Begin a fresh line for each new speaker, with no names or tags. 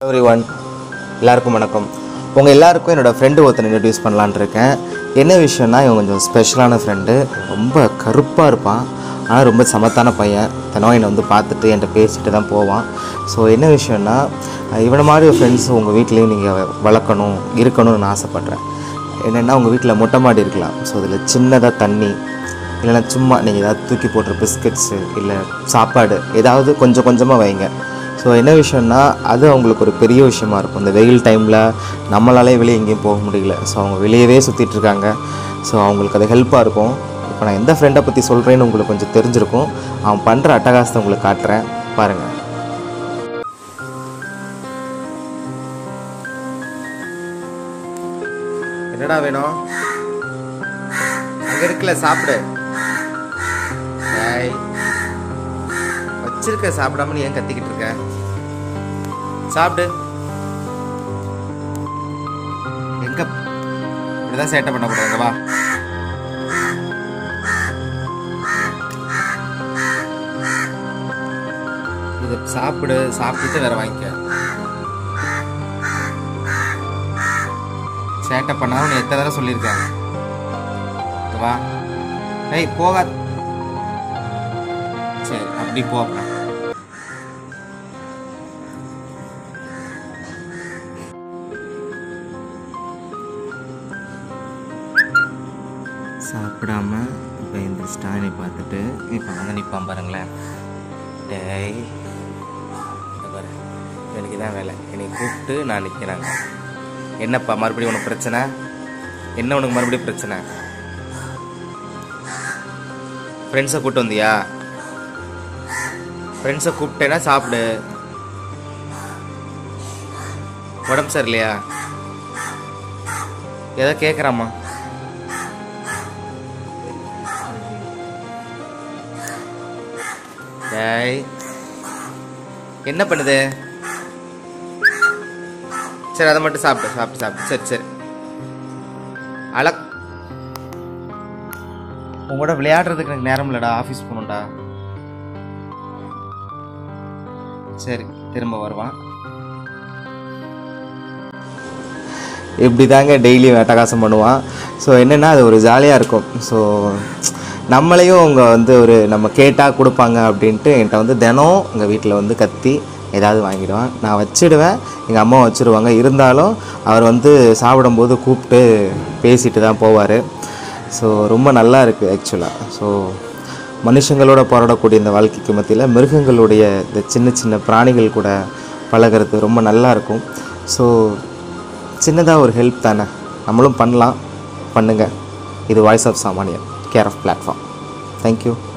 every one எல்லாருக்கும் வணக்கம் உங்கள் எல்லாருக்கும் என்னோடய ஃப்ரெண்டு ஒருத்தனை இன்ட்ரடியூஸ் பண்ணலான்னு இருக்கேன் என்ன விஷயம்னா இவன் கொஞ்சம் ஸ்பெஷலான ஃப்ரெண்டு ரொம்ப கருப்பாக இருப்பான் ஆனால் ரொம்ப சமத்தான பையன் தினம் என்னை வந்து பார்த்துட்டு என்கிட்ட பேசிட்டு தான் போவான் ஸோ என்ன விஷயம்னா இவனை மாதிரி ஃப்ரெண்ட்ஸ் உங்கள் வீட்லேயும் நீங்கள் வளர்க்கணும் இருக்கணும்னு நான் ஆசைப்பட்றேன் என்னென்னா உங்கள் வீட்டில் மொட்டை மாடி இருக்கலாம் ஸோ அதில் சின்னதாக தண்ணி இல்லைன்னா சும்மா நீங்கள் ஏதாவது தூக்கி போடுற பிஸ்கட்ஸு இல்லை சாப்பாடு ஏதாவது கொஞ்சம் கொஞ்சமாக வைங்க ஸோ என்ன விஷயம்னா அது அவங்களுக்கு ஒரு பெரிய விஷயமா இருக்கும் இந்த வெயில் டைமில் நம்மளாலே வெளியே எங்கேயும் போக முடியல ஸோ அவங்க வெளியவே சுற்றிட்டு இருக்காங்க ஸோ அவங்களுக்கு அது ஹெல்ப்பாக இருக்கும் இப்போ நான் எந்த ஃப்ரெண்டை பற்றி சொல்கிறேன்னு உங்களுக்கு கொஞ்சம் தெரிஞ்சிருக்கும் அவன் பண்ணுற அட்டகாசத்தை உங்களுக்கு காட்டுறேன் பாருங்கள் என்னடா வேணும் அங்கே இருக்குல்ல சாப்பிடு ஏய் வச்சிருக்க சாப்பிடாம நீ ஏன் கத்திக்கிட்டு இருக்க சாப்பிடு எங்க இப்படிதான் சேட்டை பண்ணக்கூடாது வா இது சாப்பிடு சாப்பிட்டுட்டு வேற வாங்கிக்க சேட்டை பண்ணாம நீ எத்தனை தடவை சொல்லியிருக்கேன் இங்க வா ஏய் போகாத சரி அப்படி போ அப்புறம் சாப்பிடாம இப்போ இந்த ஸ்டானை பார்த்துட்டு இப்போ வந்து நிற்பான் பாருங்களேன் டேய் இங்க பாரு எனக்கு தான் வேலை என்னை கூப்பிட்டு நான் நிற்கிறாங்க என்னப்பா மறுபடியும் உனக்கு பிரச்சனை என்ன உனக்கு மறுபடியும் பிரச்சனை ஃப்ரெண்ட்ஸை கூப்பிட்டு வந்தியா ஃப்ரெண்ட்ஸை கூப்பிட்டேன்னா சாப்பிடு உடம்பு சரியில்லையா ஏதோ கேட்குறாம்மா டேய் என்ன பண்ணுது சரி அதை மட்டும் சாப்பிடு சாப்பிட்டு சாப்பிட்டு சரி சரி அழக் உங்களோட விளையாடுறதுக்கு எனக்கு நேரம் இல்லைடா ஆஃபீஸ் போகணும்டா சரி திரும்ப வருவான் இப்படி தாங்க டெய்லியும் அட்டகாசம் பண்ணுவான் ஸோ என்னென்னா அது ஒரு ஜாலியாக இருக்கும் ஸோ நம்மளையும் அவங்க வந்து ஒரு நம்ம கேட்டால் கொடுப்பாங்க அப்படின்ட்டு என்கிட்ட வந்து தினம் எங்கள் வீட்டில் வந்து கத்தி ஏதாவது வாங்கிடுவான் நான் வச்சிடுவேன் எங்கள் அம்மா வச்சுருவாங்க இருந்தாலும் அவர் வந்து சாப்பிடும்போது கூப்பிட்டு பேசிட்டு தான் போவார் ஸோ ரொம்ப நல்லா இருக்குது ஆக்சுவலாக ஸோ மனுஷங்களோட போராடக்கூடிய இந்த வாழ்க்கைக்கு மத்தியில் மிருகங்களுடைய இந்த சின்ன சின்ன பிராணிகள் கூட பழகிறது ரொம்ப நல்லா இருக்கும் ஸோ சின்னதாக ஒரு ஹெல்ப் தானே நம்மளும் பண்ணலாம் பண்ணுங்கள் இது voice of Samaniyan care of platform thank you